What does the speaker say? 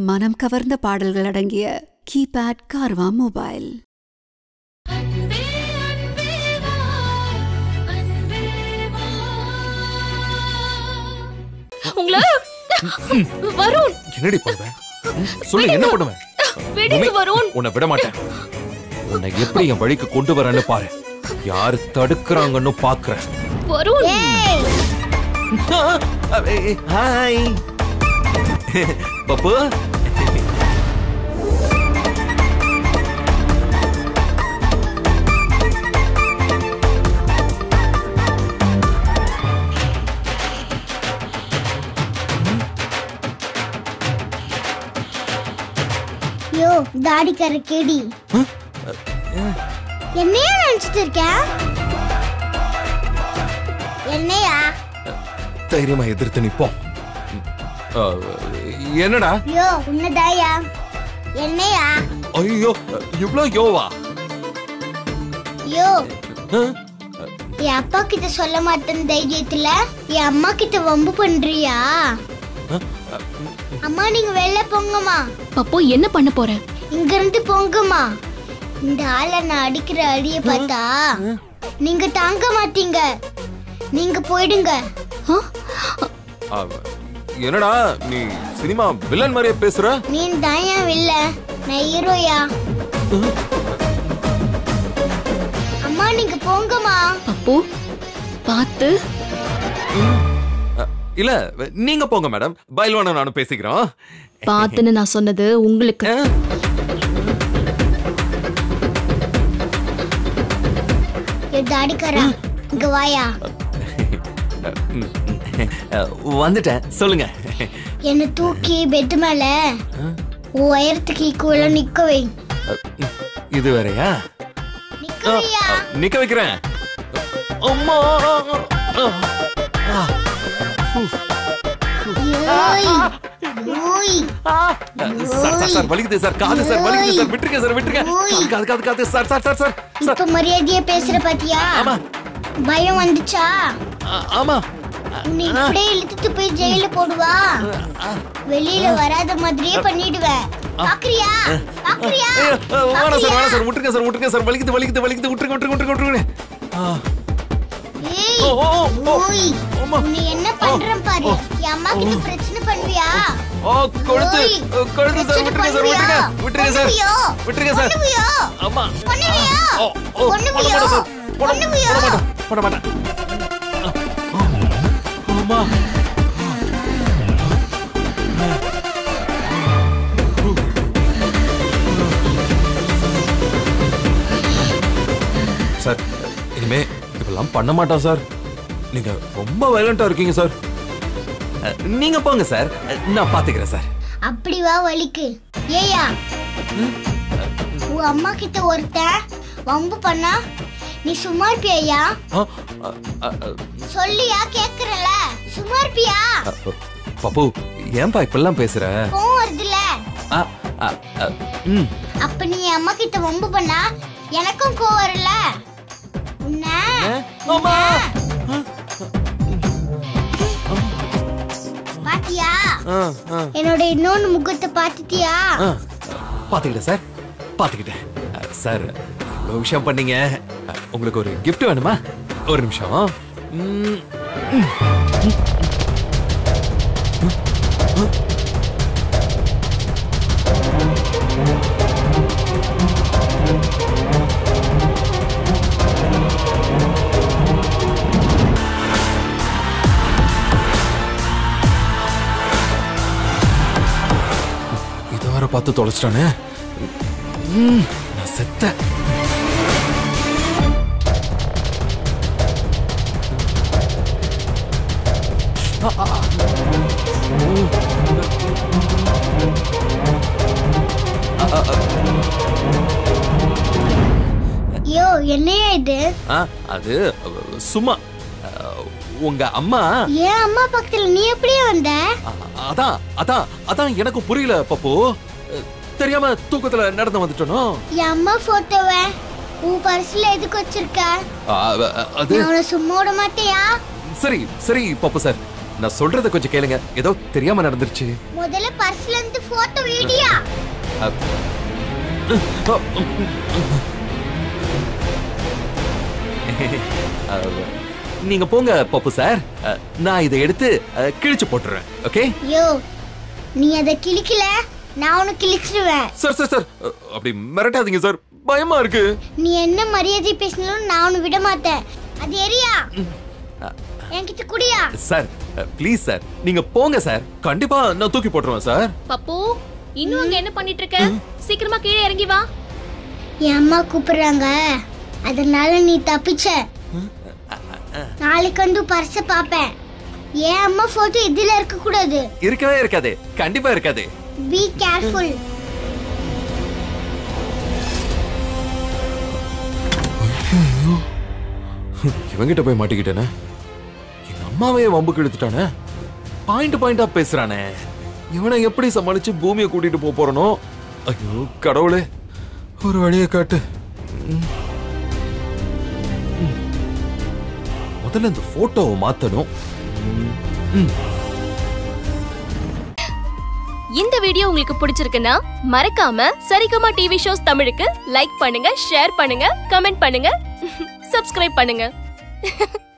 மனம் கவர்ந்த பாடல்கள் அடங்கிய கீபேட் கார்வா மொபைல் அன்பே அன்பே வா அன்பே வா உங்கள வருண் என்னடி பண்ணுவேன் சொல்லு என்ன பண்ணுவேன் விடுங்க வருண் உன்னை விட மாட்டேன் உன்னை எப்படி என் வழிக்கு கொண்டு வரேன்னு பாரு யாரு தடுக்கிறாங்கன்னு பாக்குறேன் வருண் ஹாய் பப்பு யோ தாடிக்கார கேடி என்னையா நினைச்சிட்டு இருக்க என்னையா தைரியமா எதிர்த்து நிப்போம் அஹ், என்னடா யோ உன்னதாயா என்னையா ஐயோ இவ்ளோ யோவா யோ அஹ், என் அப்பா கிட்ட சொல்ல மாட்டேன் தைரியத்துல என் அம்மா கிட்ட வம்பு பண்றியா அம்மா நீங்க வெளில போங்கம்மா அப்போ என்ன பண்ண போற இங்க இருந்து போங்கம்மா இந்த ஆளை நான் அடிக்கிற அடிய பார்த்தா நீங்க தாங்க மாட்டீங்க நீங்க போயிடுங்க ஆ? அஹ், என்னடா நீ சினிமா வில்லன் மாதிரியே பேசுற நீ தாயா இல்ல நான் ஹீரோயா அம்மா நீங்க போங்கம்மா பப்பு பார்த்து அஹ், இல்ல நீங்க போங்க மேடம் பயில்வான நானும் பேசிக்கிறோம் பார்த்துன்னு நான் சொன்னது உங்களுக்கு அஹ், ஏ தாடிக்காரா இங்க வாயா ம், அஹ், வந்துட்டேன் சொல்லுங்க என்னை தூக்கி பெட் மேல உன் உயரத்துக்கு ஈக்குவலா நிக்க வை அஹ், இது வேறயா நிக்க அஹ், வையா அஹ், நிக்க வைக்கிறேன் அம்மா அஹ், ஓய் ஓய் சார் சார் சார் வலிக்குது சார் காது சார் வலிக்குது சார் விட்டுருங்க சார் விட்டுருங்க ஓய். காது காது காது sir sir sir sir sir இப்ப மரியாதையா பேசுற பாத்தியா ஆமா பயம் வந்துச்சா ஆ- ஆமா உன்னை இப்படியே இழுத்துட்டு போய் ஜெயில போடுவா வெளியில வராத மாதிரியே பண்ணிடுவேன் பாக்குறியா பாக்குறியா ஐயோ, அஹ், வேணாம் சார் பாக்குறியா? வேணாம் சார் விட்டுருங்க சார் விட்டுருங்க சார் வலிக்குது வலிக்குது வலிக்குது விட்டுருங்க விட்டுருங்க விட்டுருங்க விட்டுருங்க ஆ, ஏய், ஓ, ஓ, ஓ, ஓய், அம்மா. உன்னை என்ன பண்றேன் பாரு என் அம்மா கிட்ட பிரச்சனை பண்ணுவியா ஓ கொழுத்து ஓய், அஹ், கொழுத்து சார் பிரச்சனை விட்டுருங்க சார் பண்ணுவியா? விட்டுருங்க விட்டுருங்க சார் பண்ணுவியா? விட்டுருங்க சார் பண்ணுவியா? ஆமா பண்ணுவியா? ஓ, ஓ, பண்ண பண்ணுவியா? மாட்டேன் சார். பண்ண- பண்ணுவியா? பண்ண மாட்டேன், பண்ண மாட்டேன். ஆமா சார் இனிமே இப்பெல்லாம் பண்ண மாட்டோம் சார் நீங்க ரொம்ப வயலண்டா இருக்கீங்க சார் அஹ், நீங்க போங்க சார் அஹ், நான் பாத்துக்கிறேன் சார் அப்படி வா வலிக்கு ஏயா உன் அம்மா கிட்ட ஒருத்தன் வம்பு பண்ணா நீ சும்மா இருப்பியா அஹ், அஹ், அஹ், அஹ், சொல்லியா கேக்குறல சும்மா இருப்பியா அஹ், பப்பு ஏன்பா இப்பெல்லாம் பேசுற கோவம் வருதுல அஹ், அஹ், அஹ், ம் அப்ப நீ என் அம்மா கிட்ட வம்பு பண்ணா எனக்கும் கோவம் வரல உன்ன அம்மா. பாத்தியா அஹ், அஹ், என்னோட இன்னொன்னு முகத்தை பாத்துட்டியா அஹ். பாத்துக்கிட்டேன் சார் பாத்துக்கிட்டேன் அஹ், சார் இவ்வளோ விஷயம் பண்ணீங்க அஹ், உங்களுக்கு ஒரு gift வேணுமா ஒரு நிமிஷம் ம், இதை வர பார்த்து தொலைச்சிட்டானே ம், நான் செத்தேன் ஐயோ என்னையா இது ஆ, அது அஹ், சும்மா அஹ், உங்க அம்மா ஏன் அம்மா பக்கத்துல நீ எப்படியே வந்த அ- அதான் அதான் அதான் எனக்கு புரியல பப்பு அஹ், தெரியாம தூக்கத்துல நடந்து வந்துட்டனோ என் அம்மா போட்டோவை உன் பர்ஸ்ல எதுக்கு வச்சிருக்க அ- அ- அது நான் உன்னை சும்மா விட மாட்டேயா சரி சரி பப்பு சார் நான் சொல்றத கொஞ்சம் கேளுங்க ஏதோ தெரியாம நடந்துருச்சு முதல்ல பர்ஸ்ல இருந்து போட்டோ வீடியா அ- அ, நீங்க போங்க பப்பு சார் அ, நான் இதை எடுத்து அ, கிழிச்சு போட்டுறேன் ஓகே யோ நீ அதை கிழிக்கல நான் உனக்கு கிழிச்சிருவேன் சார் சார் சார் அ, அப்படி மிரட்டாதீங்க சார் பயமா இருக்கு நீ என்ன மரியாதை பேசினாலும் நான் உன்னை விட மாட்டேன் அது எரியா என்கிட்ட குடியா சார் ப்ளீஸ் சார் நீங்க போங்க சார் கண்டிப்பா நான் தூக்கி போட்டுருவேன் சார் பப்பு இன்னும் அங்க என்ன பண்ணிட்டு இருக்க சீக்கிரமா கீழே இறங்கி வா என் அம்மா கூப்பிடுறாங்க அதனால நீ தப்பிச்ச நாளைக்கு வந்து பர்ஸ பாப்பேன் என் அம்மா போட்டோ இதுல இருக்க கூடாது இருக்கவே இருக்காது கண்டிப்பா இருக்காது பி கேர்ஃபுல் இவங்கிட்ட போய் மாட்டிக்கிட்டேனே எங்க அம்மாவையே வம்புக்கு எடுத்துட்டானே பாயிண்ட் பாயிண்டா பேசுறானே இவனை எப்படி சமாளிச்சு பூமியை கூட்டிட்டு போக போறனோ ஐயோ கடவுளே ஒரு வழியை காட்டு ம். ம். முதல்ல இந்த போட்டோவை மாத்தணும் இந்த வீடியோ உங்களுக்கு பிடிச்சிருக்குன்னா மறக்காம சரிகமா டிவி ஷோஸ் தமிழுக்கு லைக் பண்ணுங்க ஷேர் பண்ணுங்க கமெண்ட் பண்ணுங்க சப்ஸ்கிரைப் பண்ணுங்க